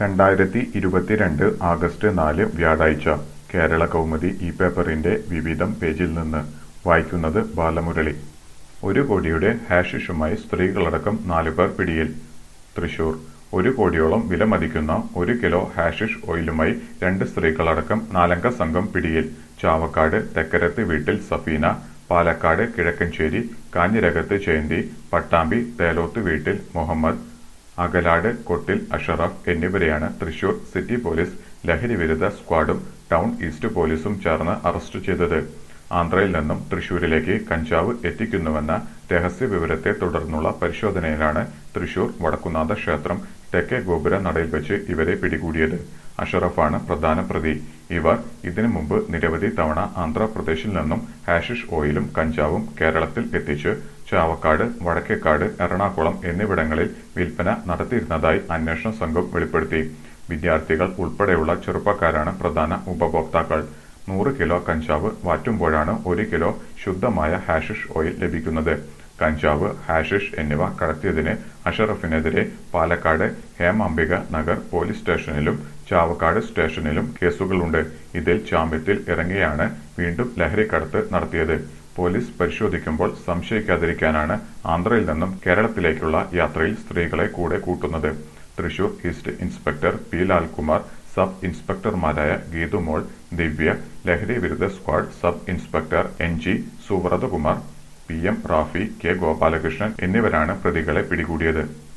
രണ്ടായിരത്തി ഇരുപത്തിരണ്ട് ആഗസ്റ്റ് നാല് വ്യാഴാഴ്ച കേരള കൗമുദി ഈ പേപ്പറിന്റെ വിവിധം പേജിൽ നിന്ന് വായിക്കുന്നത് ബാലമുരളി ഒരു കോടിയുടെ ഹാഷിഷുമായി സ്ത്രീകളടക്കം നാലുപേർ പിടിയിൽ തൃശൂർ ഒരു കോടിയോളം വിലമതിക്കുന്ന ഒരു കിലോ ഹാഷിഷ് ഓയിലുമായി രണ്ട് സ്ത്രീകളടക്കം നാലംഗ സംഘം പിടിയിൽ ചാവക്കാട് തെക്കരത്ത് വീട്ടിൽ സഫീന പാലക്കാട് കിഴക്കഞ്ചേരി കാഞ്ഞിരകത്ത് ജയന്തി പട്ടാമ്പി തേലോത്ത് വീട്ടിൽ മുഹമ്മദ് അകലാട് കൊട്ടിൽ അഷറഫ് എന്നിവരെയാണ് തൃശൂർ സിറ്റി പോലീസ് ലഹരിവിരുദ്ധ സ്ക്വാഡും ടൗൺ ഈസ്റ്റ് പോലീസും ചേർന്ന് അറസ്റ്റ് ചെയ്തത് ആന്ധ്രയിൽ നിന്നും തൃശൂരിലേക്ക് കഞ്ചാവ് എത്തിക്കുന്നുവെന്ന രഹസ്യ വിവരത്തെ തുടർന്നുള്ള പരിശോധനയിലാണ് തൃശൂർ വടക്കുന്നാഥ ക്ഷേത്രം തെക്കേ ഗോപുര നടയിൽ വെച്ച് ഇവരെ പിടികൂടിയത് അഷറഫാണ് പ്രധാന പ്രതി ഇവർ ഇതിനു മുമ്പ് നിരവധി തവണ ആന്ധ്രാപ്രദേശിൽ നിന്നും ഹാഷിഷ് ഓയിലും കഞ്ചാവും കേരളത്തിൽ എത്തിച്ച് ചാവക്കാട് വടക്കേക്കാട് എറണാകുളം എന്നിവിടങ്ങളിൽ വിൽപ്പന നടത്തിയിരുന്നതായി അന്വേഷണ സംഘം വെളിപ്പെടുത്തി വിദ്യാർത്ഥികൾ ഉൾപ്പെടെയുള്ള ചെറുപ്പക്കാരാണ് പ്രധാന ഉപഭോക്താക്കൾ നൂറ് കിലോ കഞ്ചാവ് വാറ്റുമ്പോഴാണ് ഒരു കിലോ ശുദ്ധമായ ഹാഷിഷ് ഓയിൽ ലഭിക്കുന്നത് കഞ്ചാവ് ഹാഷിഷ് എന്നിവ കടത്തിയതിന് അഷറഫിനെതിരെ പാലക്കാട് ഹേമാംബിക നഗർ പോലീസ് സ്റ്റേഷനിലും ചാവക്കാട് സ്റ്റേഷനിലും കേസുകളുണ്ട് ഇതിൽ ജാമ്യത്തിൽ ഇറങ്ങിയാണ് വീണ്ടും ലഹരിക്കടത്ത് നടത്തിയത് പോലീസ് പരിശോധിക്കുമ്പോൾ സംശയിക്കാതിരിക്കാനാണ് ആന്ധ്രയിൽ നിന്നും കേരളത്തിലേക്കുള്ള യാത്രയിൽ സ്ത്രീകളെ കൂടെ കൂട്ടുന്നത് Thrissur east inspector P Lalkumar sub ഇൻസ്പെക്ടർമാരായ ഗീതുമോൾ ദിവ്യ ലഹരി വിരുദ്ധ squad sub inspector N G Suvrathakumar P M Rafi K Gopalakrishnan എന്നിവരാണ് പ്രതികളെ പിടികൂടിയത്